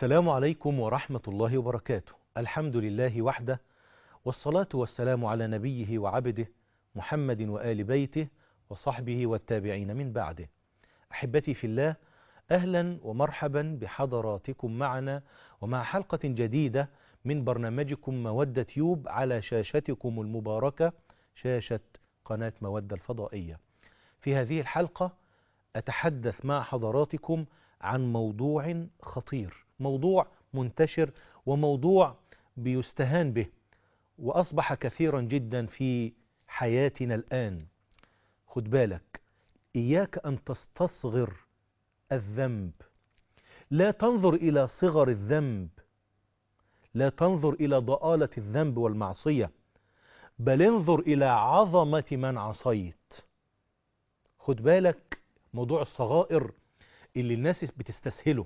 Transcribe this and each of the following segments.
السلام عليكم ورحمة الله وبركاته الحمد لله وحده والصلاة والسلام على نبيه وعبده محمد وآل بيته وصحبه والتابعين من بعده أحبتي في الله أهلا ومرحبا بحضراتكم معنا ومع حلقة جديدة من برنامجكم مودة يوب على شاشتكم المباركة شاشة قناة مودة الفضائية في هذه الحلقة أتحدث مع حضراتكم عن موضوع خطير موضوع منتشر وموضوع بيستهان به وأصبح كثيرا جدا في حياتنا الآن خد بالك إياك أن تستصغر الذنب لا تنظر إلى صغر الذنب لا تنظر إلى ضآلة الذنب والمعصية بل انظر إلى عظمة من عصيت خد بالك موضوع الصغائر اللي الناس بتستسهله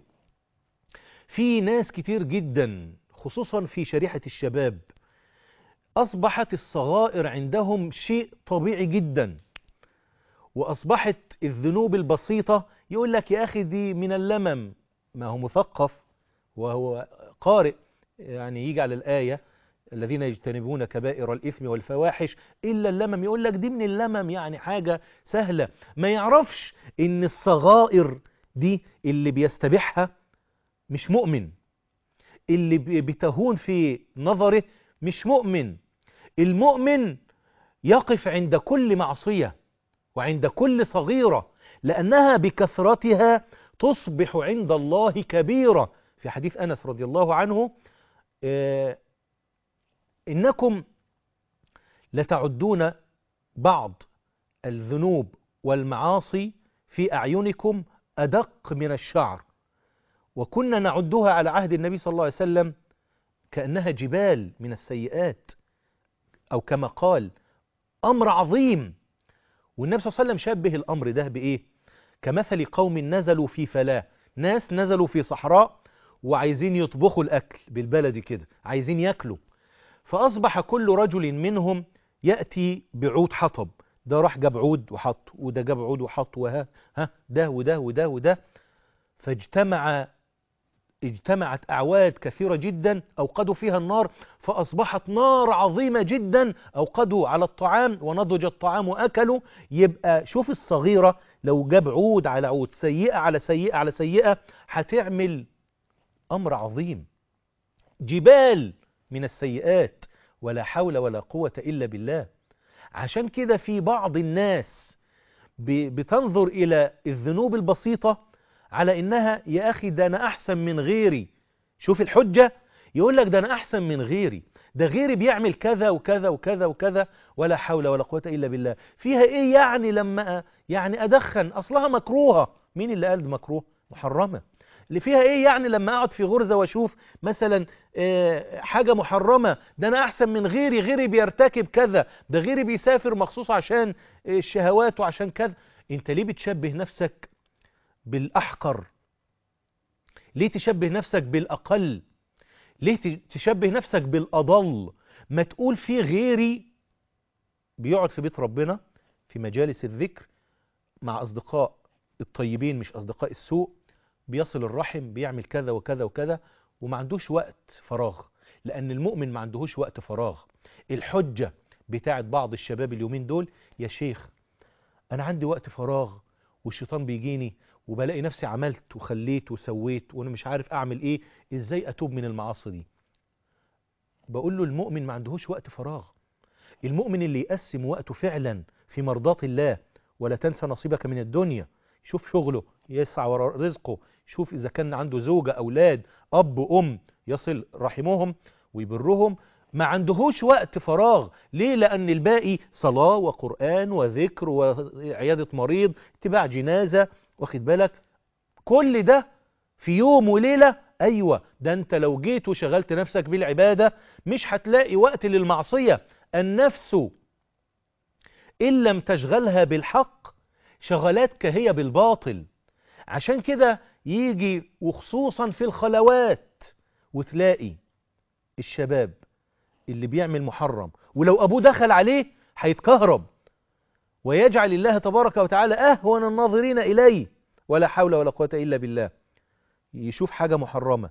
في ناس كتير جدا خصوصا في شريحة الشباب أصبحت الصغائر عندهم شيء طبيعي جدا وأصبحت الذنوب البسيطة يقول لك يا أخي دي من اللمم ما هو مثقف وهو قارئ يعني يجي على الآية الذين يجتنبون كبائر الإثم والفواحش إلا اللمم يقول لك دي من اللمم يعني حاجة سهلة ما يعرفش إن الصغائر دي اللي بيستبيحها مش مؤمن اللي بتهون في نظره مش مؤمن المؤمن يقف عند كل معصية وعند كل صغيرة لأنها بكثرتها تصبح عند الله كبيرة في حديث أنس رضي الله عنه آه إنكم لتعدون بعض الذنوب والمعاصي في أعينكم أدق من الشعر وكنا نعدها على عهد النبي صلى الله عليه وسلم كأنها جبال من السيئات أو كما قال أمر عظيم والنبي صلى الله عليه وسلم شبه الأمر ده بإيه كمثل قوم نزلوا في فلاة ناس نزلوا في صحراء وعايزين يطبخوا الأكل بالبلد كده عايزين يأكلوا فأصبح كل رجل منهم يأتي بعود حطب ده راح جاب عود وحط وده جاب عود وحط وها ها ده وده وده وده فاجتمع اجتمعت أعواد كثيرة جدا أوقدوا فيها النار فأصبحت نار عظيمة جدا أوقدوا على الطعام ونضج الطعام وأكلوا يبقى شوف الصغيرة لو جاب عود على عود سيئة على سيئة على سيئة هتعمل أمر عظيم جبال من السيئات ولا حول ولا قوة إلا بالله عشان كده في بعض الناس بتنظر إلى الذنوب البسيطة على إنها يا أخي ده أنا أحسن من غيري شوف الحجة يقول لك ده أنا أحسن من غيري ده غيري بيعمل كذا وكذا وكذا وكذا ولا حول ولا قوة إلا بالله فيها إيه يعني لما يعني أدخن أصلها مكروهة مين اللي قال مكروه محرمة اللي فيها ايه يعني لما اقعد في غرزة واشوف مثلا حاجة محرمة ده انا احسن من غيري غيري بيرتكب كذا ده غيري بيسافر مخصوص عشان الشهوات وعشان كذا انت ليه بتشبه نفسك بالاحقر ليه تشبه نفسك بالاقل ليه تشبه نفسك بالاضل ما تقول في غيري بيقعد في بيت ربنا في مجالس الذكر مع اصدقاء الطيبين مش اصدقاء السوء بيصل الرحم بيعمل كذا وكذا وكذا وما عندوش وقت فراغ لأن المؤمن ما عندهوش وقت فراغ الحجة بتاعت بعض الشباب اليومين دول يا شيخ أنا عندي وقت فراغ والشيطان بيجيني وبلاقي نفسي عملت وخليت وسويت وأنا مش عارف أعمل إيه إزاي أتوب من المعاصي دي بقول له المؤمن ما عندهوش وقت فراغ المؤمن اللي يقسم وقته فعلا في مرضاة الله ولا تنسى نصيبك من الدنيا شوف شغله يسعى وراء رزقه شوف إذا كان عنده زوجة أولاد أب وأم يصل رحمهم ويبرهم ما عندهوش وقت فراغ ليه لأن الباقي صلاة وقرآن وذكر وعيادة مريض اتباع جنازة واخد بالك كل ده في يوم وليلة أيوة ده أنت لو جيت وشغلت نفسك بالعبادة مش هتلاقي وقت للمعصية النفس إن لم تشغلها بالحق شغلاتك هي بالباطل عشان كده يجي وخصوصا في الخلوات وتلاقي الشباب اللي بيعمل محرم ولو أبوه دخل عليه هيتكهرب ويجعل الله تبارك وتعالى أهون الناظرين إليه ولا حول ولا قوة إلا بالله يشوف حاجة محرمة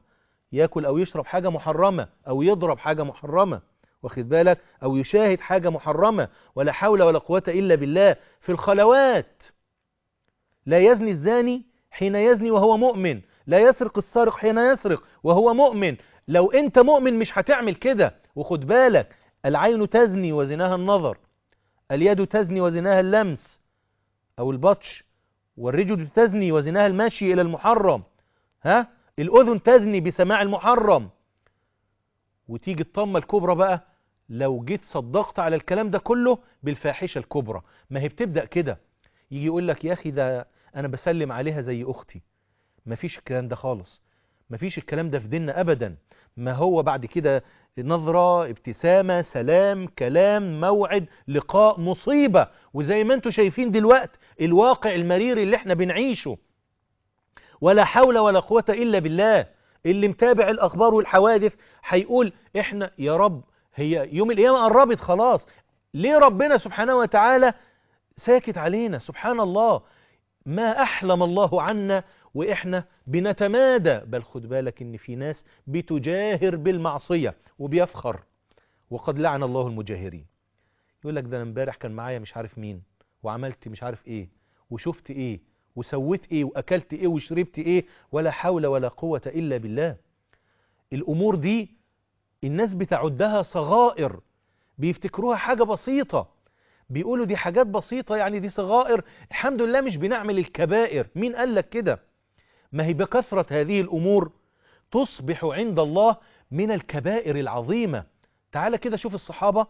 ياكل أو يشرب حاجة محرمة أو يضرب حاجة محرمة واخد بالك أو يشاهد حاجة محرمة ولا حول ولا قوة إلا بالله في الخلوات لا يزني الزاني حين يزني وهو مؤمن لا يسرق السارق حين يسرق وهو مؤمن لو انت مؤمن مش هتعمل كده وخد بالك العين تزني وزناها النظر اليد تزني وزناها اللمس او البطش والرجل تزني وزناها المشي الى المحرم ها الاذن تزني بسماع المحرم وتيجي الطمة الكبرى بقى لو جيت صدقت على الكلام ده كله بالفاحشة الكبرى ما هي بتبدأ كده يجي يقول لك يا اخي ده انا بسلم عليها زي اختي مفيش الكلام ده خالص مفيش الكلام ده في ديننا ابدا ما هو بعد كده نظرة ابتسامة سلام كلام موعد لقاء مصيبة وزي ما انتم شايفين دلوقت الواقع المرير اللي احنا بنعيشه ولا حول ولا قوة الا بالله اللي متابع الاخبار والحوادث هيقول احنا يا رب هي يوم القيامة قربت خلاص ليه ربنا سبحانه وتعالى ساكت علينا سبحان الله ما أحلم الله عنا وإحنا بنتمادى بل خد بالك إن في ناس بتجاهر بالمعصية وبيفخر وقد لعن الله المجاهرين يقول لك ده أنا امبارح كان معايا مش عارف مين وعملت مش عارف إيه وشفت إيه وسويت إيه وأكلت إيه وشربت إيه ولا حول ولا قوة إلا بالله الأمور دي الناس بتعدها صغائر بيفتكروها حاجة بسيطة بيقولوا دي حاجات بسيطة يعني دي صغائر الحمد لله مش بنعمل الكبائر مين قال لك كده ما هي بكثرة هذه الأمور تصبح عند الله من الكبائر العظيمة تعال كده شوف الصحابة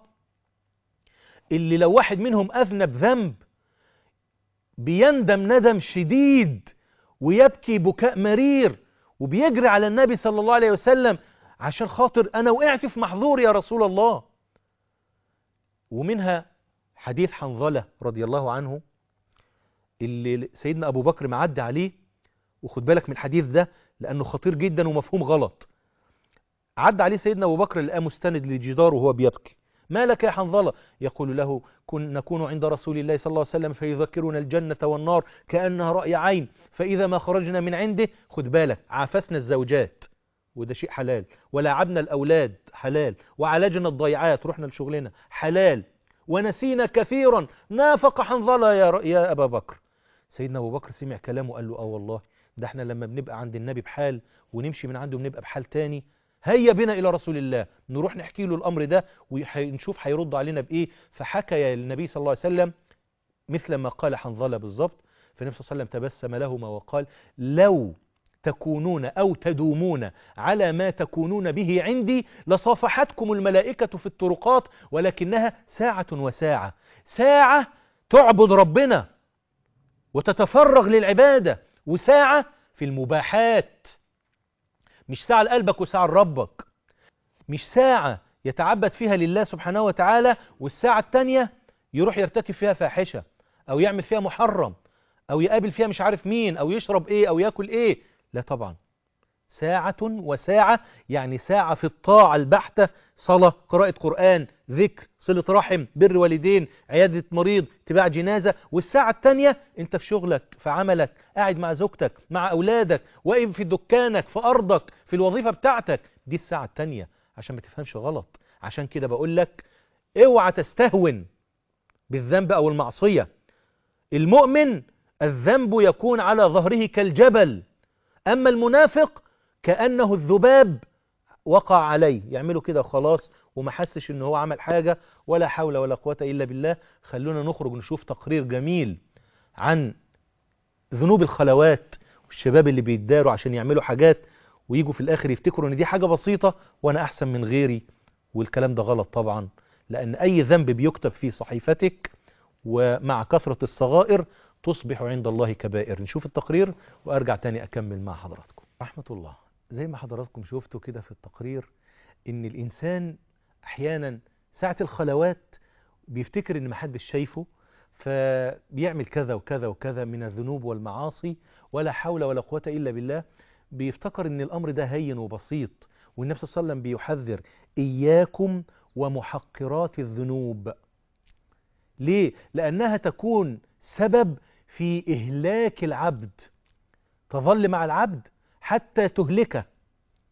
اللي لو واحد منهم أذنب ذنب بيندم ندم شديد ويبكي بكاء مرير وبيجري على النبي صلى الله عليه وسلم عشان خاطر أنا وقعت في محظور يا رسول الله ومنها حديث حنظلة رضي الله عنه اللي سيدنا أبو بكر معدي عليه وخد بالك من الحديث ده لأنه خطير جدا ومفهوم غلط عدى عليه سيدنا أبو بكر لقاه مستند لجدار وهو بيبكي ما لك يا حنظلة يقول له كن نكون عند رسول الله صلى الله عليه وسلم فيذكرنا الجنة والنار كأنها رأي عين فإذا ما خرجنا من عنده خد بالك عافسنا الزوجات وده شيء حلال ولعبنا الأولاد حلال وعالجنا الضيعات رحنا لشغلنا حلال ونسينا كثيرا نافق حنظلة يا, يا أبا بكر سيدنا أبو بكر سمع كلامه قال له آه والله ده احنا لما بنبقى عند النبي بحال ونمشي من عنده بنبقى بحال تاني هيا بنا إلى رسول الله نروح نحكي له الأمر ده ونشوف هيرد علينا بإيه فحكى النبي صلى الله عليه وسلم مثل ما قال حنظلة بالظبط فالنبي صلى الله عليه وسلم تبسم لهما وقال لو تكونون أو تدومون على ما تكونون به عندي لصافحتكم الملائكة في الطرقات ولكنها ساعة وساعة ساعة تعبد ربنا وتتفرغ للعبادة وساعة في المباحات مش ساعة لقلبك وساعة لربك مش ساعة يتعبد فيها لله سبحانه وتعالى والساعة التانية يروح يرتكب فيها فاحشة أو يعمل فيها محرم أو يقابل فيها مش عارف مين أو يشرب إيه أو يأكل إيه لا طبعا ساعة وساعة يعني ساعة في الطاعة البحتة صلاة قراءة قرآن ذكر صلة رحم بر والدين عيادة مريض اتباع جنازة والساعة التانية انت في شغلك في عملك قاعد مع زوجتك مع أولادك واقف في دكانك في أرضك في الوظيفة بتاعتك دي الساعة التانية عشان ما تفهمش غلط عشان كده بقول لك اوعى تستهون بالذنب أو المعصية المؤمن الذنب يكون على ظهره كالجبل أما المنافق كأنه الذباب وقع عليه يعمله كده خلاص وما حسش ان هو عمل حاجة ولا حول ولا قوة إلا بالله خلونا نخرج نشوف تقرير جميل عن ذنوب الخلوات والشباب اللي بيتداروا عشان يعملوا حاجات ويجوا في الآخر يفتكروا ان دي حاجة بسيطة وانا احسن من غيري والكلام ده غلط طبعا لأن أي ذنب بيكتب في صحيفتك ومع كثرة الصغائر تصبح عند الله كبائر نشوف التقرير وأرجع تاني أكمل مع حضراتكم رحمة الله زي ما حضراتكم شفتوا كده في التقرير إن الإنسان أحيانا ساعة الخلوات بيفتكر إن محدش شايفه فبيعمل كذا وكذا وكذا من الذنوب والمعاصي ولا حول ولا قوة إلا بالله بيفتكر إن الأمر ده هين وبسيط والنبي صلى الله عليه وسلم بيحذر إياكم ومحقرات الذنوب ليه؟ لأنها تكون سبب في إهلاك العبد تظل مع العبد حتى تهلكه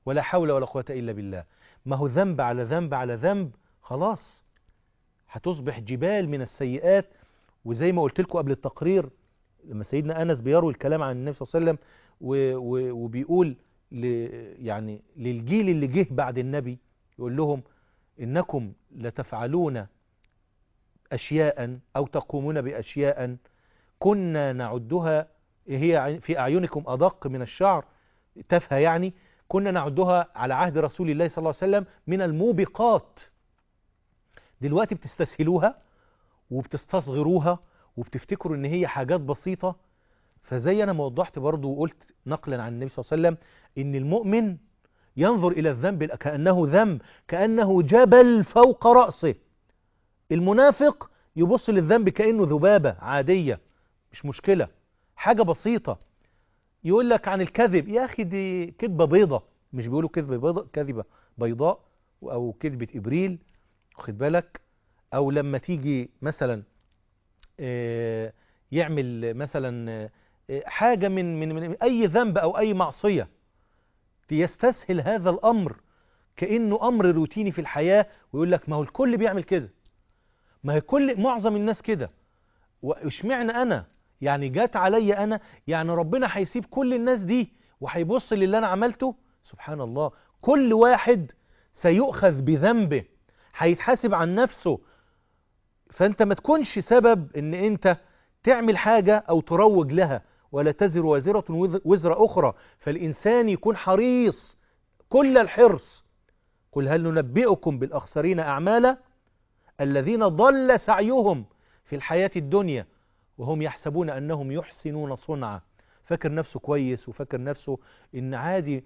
ولا حول ولا قوة إلا بالله ما هو ذنب على ذنب على ذنب خلاص هتصبح جبال من السيئات وزي ما قلت لكم قبل التقرير لما سيدنا أنس بيروي الكلام عن النبي صلى الله عليه وسلم و و وبيقول ل يعني للجيل اللي جه بعد النبي يقول لهم إنكم لتفعلون أشياء أو تقومون بأشياء كنا نعدها هي في أعينكم أدق من الشعر تافهة يعني كنا نعدها على عهد رسول الله صلى الله عليه وسلم من الموبقات دلوقتي بتستسهلوها وبتستصغروها وبتفتكروا ان هي حاجات بسيطة فزي انا ما وضحت برضو وقلت نقلا عن النبي صلى الله عليه وسلم ان المؤمن ينظر الى الذنب كأنه ذنب كأنه جبل فوق رأسه المنافق يبص للذنب كأنه ذبابة عادية مش مشكلة حاجة بسيطة يقول لك عن الكذب يا أخي دي كذبة بيضة مش بيقولوا كذبة بيضة كذبة بيضاء أو كذبة إبريل واخد بالك أو لما تيجي مثلا يعمل مثلا حاجة من, من, من أي ذنب أو أي معصية يستسهل هذا الأمر كأنه أمر روتيني في الحياة ويقول لك ما هو الكل بيعمل كده ما هي كل معظم الناس كده واشمعنى أنا يعني جات عليا أنا يعني ربنا هيسيب كل الناس دي وهيبص للي أنا عملته سبحان الله كل واحد سيؤخذ بذنبه هيتحاسب عن نفسه فأنت ما تكونش سبب أن أنت تعمل حاجة أو تروج لها ولا تزر وازرة وزر أخرى فالإنسان يكون حريص كل الحرص قل هل ننبئكم بالأخسرين أعمالا الذين ضل سعيهم في الحياة الدنيا وهم يحسبون أنهم يحسنون صنعا فاكر نفسه كويس وفاكر نفسه إن عادي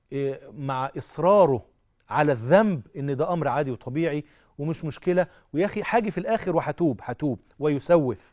مع إصراره على الذنب إن ده أمر عادي وطبيعي ومش مشكلة ويا أخي حاجة في الآخر وحتوب حتوب ويسوف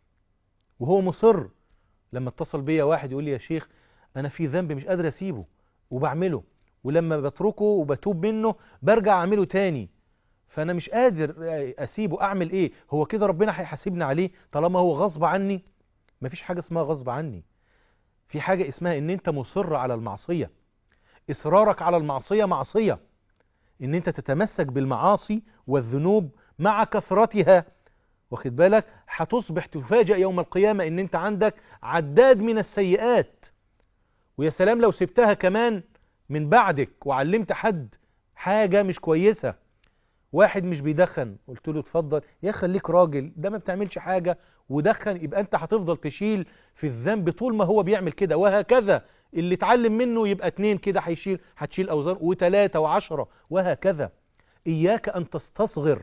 وهو مصر لما اتصل بيا واحد يقول لي يا شيخ أنا في ذنب مش قادر أسيبه وبعمله ولما بتركه وبتوب منه برجع أعمله تاني فأنا مش قادر أسيبه أعمل إيه هو كده ربنا هيحاسبني عليه طالما هو غصب عني مفيش حاجة اسمها غصب عني في حاجة اسمها إن أنت مصر على المعصية إصرارك على المعصية معصية إن أنت تتمسك بالمعاصي والذنوب مع كثرتها واخد بالك هتصبح تفاجأ يوم القيامة إن أنت عندك عداد من السيئات ويا سلام لو سبتها كمان من بعدك وعلمت حد حاجة مش كويسة واحد مش بيدخن قلت له اتفضل يا خليك راجل ده ما بتعملش حاجة ودخن يبقى انت هتفضل تشيل في الذنب طول ما هو بيعمل كده وهكذا اللي اتعلم منه يبقى اتنين كده هيشيل هتشيل اوزار وتلاتة وعشرة وهكذا اياك ان تستصغر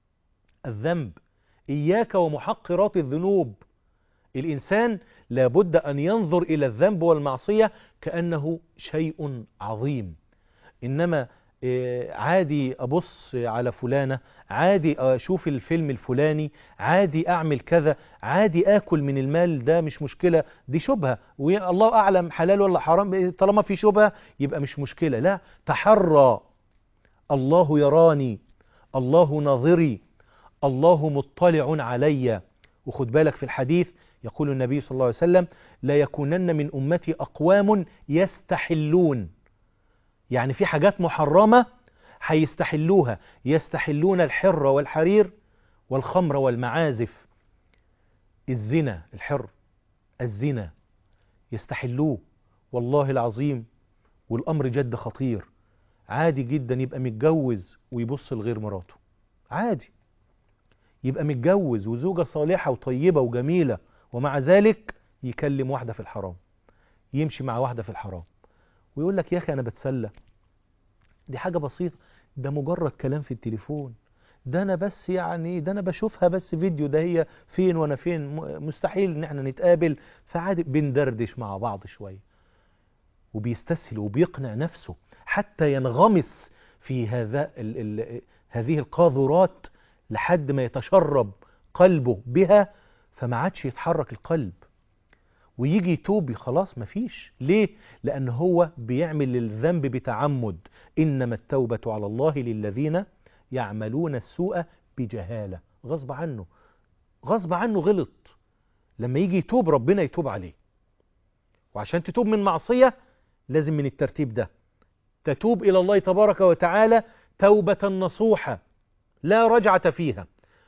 الذنب اياك ومحقرات الذنوب الانسان لابد ان ينظر الى الذنب والمعصية كأنه شيء عظيم انما عادي أبص على فلانة عادي أشوف الفيلم الفلاني عادي أعمل كذا عادي أكل من المال ده مش مشكلة دي شبهة والله أعلم حلال ولا حرام طالما في شبهة يبقى مش مشكلة لا تحرى الله يراني الله ناظري الله مطلع علي وخد بالك في الحديث يقول النبي صلى الله عليه وسلم لا يكونن من أمتي أقوام يستحلون يعني في حاجات محرمة هيستحلوها يستحلون الحر والحرير والخمر والمعازف الزنا الحر الزنا يستحلوه والله العظيم والأمر جد خطير عادي جدا يبقى متجوز ويبص لغير مراته عادي يبقى متجوز وزوجة صالحة وطيبة وجميلة ومع ذلك يكلم واحدة في الحرام يمشي مع واحدة في الحرام ويقول لك يا أخي أنا بتسلى دي حاجة بسيطة ده مجرد كلام في التليفون ده أنا بس يعني ده أنا بشوفها بس فيديو ده هي فين وأنا فين مستحيل إن احنا نتقابل فعادي بندردش مع بعض شوية وبيستسهل وبيقنع نفسه حتى ينغمس في هذا ال ال هذه القاذورات لحد ما يتشرب قلبه بها فما عادش يتحرك القلب ويجي يتوب خلاص مفيش ليه لأن هو بيعمل الذنب بتعمد إنما التوبة على الله للذين يعملون السوء بجهالة غصب عنه غصب عنه غلط لما يجي يتوب ربنا يتوب عليه وعشان تتوب من معصية لازم من الترتيب ده تتوب إلى الله تبارك وتعالى توبة نصوحة لا رجعة فيها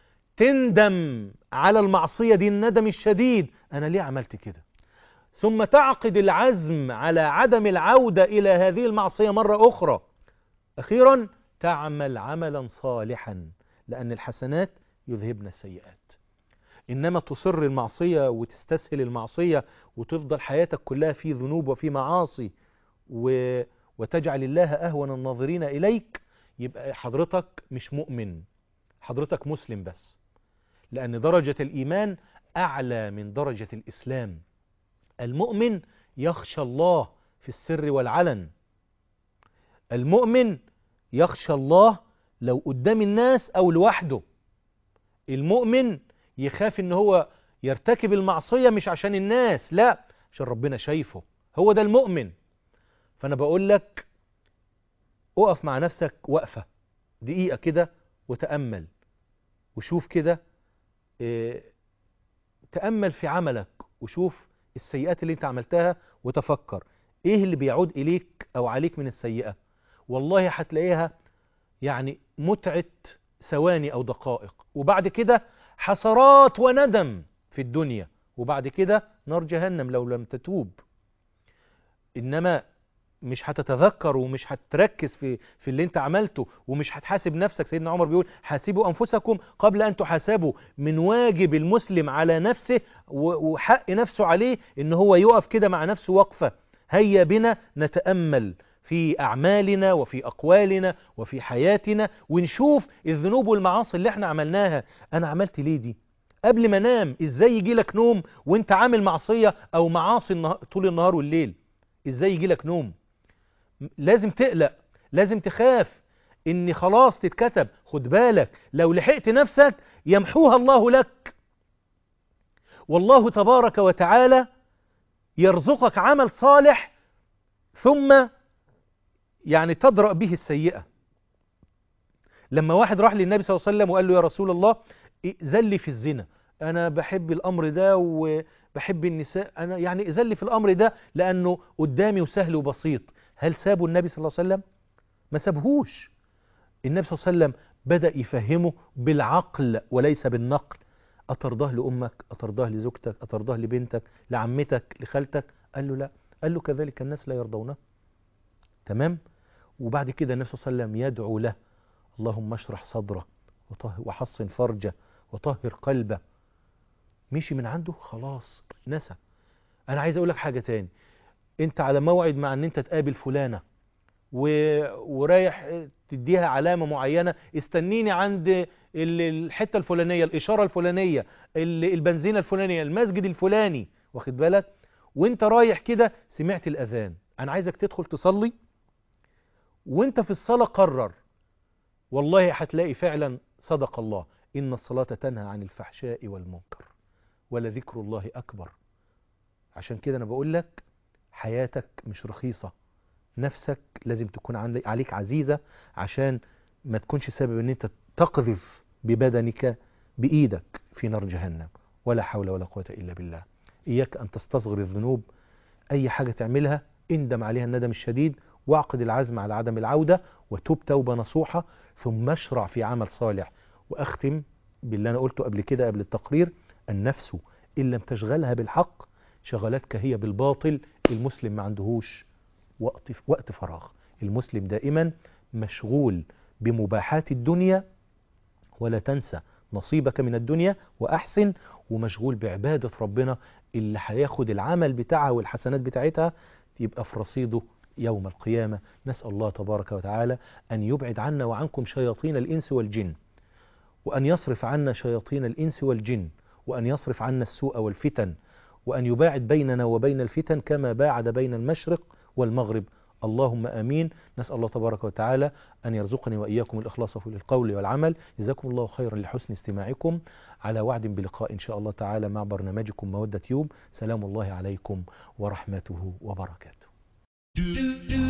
تندم على المعصية دي الندم الشديد أنا ليه عملت كده ثم تعقد العزم على عدم العودة إلى هذه المعصية مرة أخرى أخيرا تعمل عملا صالحا لأن الحسنات يذهبن السيئات إنما تصر المعصية وتستسهل المعصية وتفضل حياتك كلها في ذنوب وفي معاصي و... وتجعل الله أهون الناظرين إليك يبقى حضرتك مش مؤمن حضرتك مسلم بس لأن درجة الإيمان أعلى من درجة الإسلام المؤمن يخشى الله في السر والعلن المؤمن يخشى الله لو قدام الناس أو لوحده المؤمن يخاف ان هو يرتكب المعصية مش عشان الناس لا عشان ربنا شايفه هو ده المؤمن فانا بقول لك اقف مع نفسك وقفة دقيقة كده وتأمل وشوف كده اه تأمل في عملك وشوف السيئات اللي انت عملتها وتفكر ايه اللي بيعود اليك او عليك من السيئة والله هتلاقيها يعني متعة ثواني او دقائق وبعد كده حسرات وندم في الدنيا وبعد كده نار جهنم لو لم تتوب إنما مش هتتذكر ومش هتركز في في اللي انت عملته ومش هتحاسب نفسك سيدنا عمر بيقول حاسبوا انفسكم قبل ان تحاسبوا من واجب المسلم على نفسه وحق نفسه عليه ان هو يقف كده مع نفسه وقفة هيا بنا نتأمل في أعمالنا وفي أقوالنا وفي حياتنا ونشوف الذنوب والمعاصي اللي احنا عملناها أنا عملت ليه دي قبل ما انام ازاي يجي لك نوم وانت عامل معصية او معاصي النهار طول النهار والليل ازاي يجي لك نوم لازم تقلق لازم تخاف ان خلاص تتكتب خد بالك لو لحقت نفسك يمحوها الله لك والله تبارك وتعالى يرزقك عمل صالح ثم يعني تدرأ به السيئة لما واحد راح للنبي صلى الله عليه وسلم وقال له يا رسول الله ذلي في الزنا أنا بحب الأمر ده وبحب النساء أنا يعني ذلي في الأمر ده لأنه قدامي وسهل وبسيط هل سابوا النبي صلى الله عليه وسلم ما سابهوش النبي صلى الله عليه وسلم بدأ يفهمه بالعقل وليس بالنقل أترضاه لأمك أترضاه لزوجتك أترضاه لبنتك لعمتك لخالتك قال له لا قال له كذلك الناس لا يرضونه تمام وبعد كده النبي صلى الله عليه وسلم يدعو له اللهم اشرح صدره وحصن فرجه وطهر قلبه مشي من عنده خلاص نسى انا عايز اقول لك حاجه تاني انت على موعد مع ان انت تقابل فلانه و... ورايح تديها علامه معينه استنيني عند الحته الفلانيه الاشاره الفلانيه البنزينه الفلانيه المسجد الفلاني واخد بالك وانت رايح كده سمعت الاذان انا عايزك تدخل تصلي وانت في الصلاة قرر والله هتلاقي فعلا صدق الله إن الصلاة تنهى عن الفحشاء والمنكر ولذكر الله أكبر عشان كده أنا بقول لك حياتك مش رخيصة نفسك لازم تكون عليك عزيزة عشان ما تكونش سبب ان انت تقذف ببدنك بإيدك في نار جهنم ولا حول ولا قوة إلا بالله إياك أن تستصغر الذنوب أي حاجة تعملها اندم عليها الندم الشديد واعقد العزم على عدم العودة وتوب توبة نصوحة ثم اشرع في عمل صالح وأختم باللي أنا قلته قبل كده قبل التقرير النفس إن لم تشغلها بالحق شغلتك هي بالباطل المسلم ما عندهوش وقت, وقت فراغ المسلم دائما مشغول بمباحات الدنيا ولا تنسى نصيبك من الدنيا وأحسن ومشغول بعبادة ربنا اللي هياخد العمل بتاعها والحسنات بتاعتها يبقى في رصيده يوم القيامة نسأل الله تبارك وتعالى أن يبعد عنا وعنكم شياطين الإنس والجن وأن يصرف عنا شياطين الإنس والجن وأن يصرف عنا السوء والفتن وأن يباعد بيننا وبين الفتن كما باعد بين المشرق والمغرب اللهم آمين نسأل الله تبارك وتعالى أن يرزقني وإياكم الإخلاص في القول والعمل جزاكم الله خيرا لحسن استماعكم على وعد بلقاء إن شاء الله تعالى مع برنامجكم مودة يوب سلام الله عليكم ورحمته وبركاته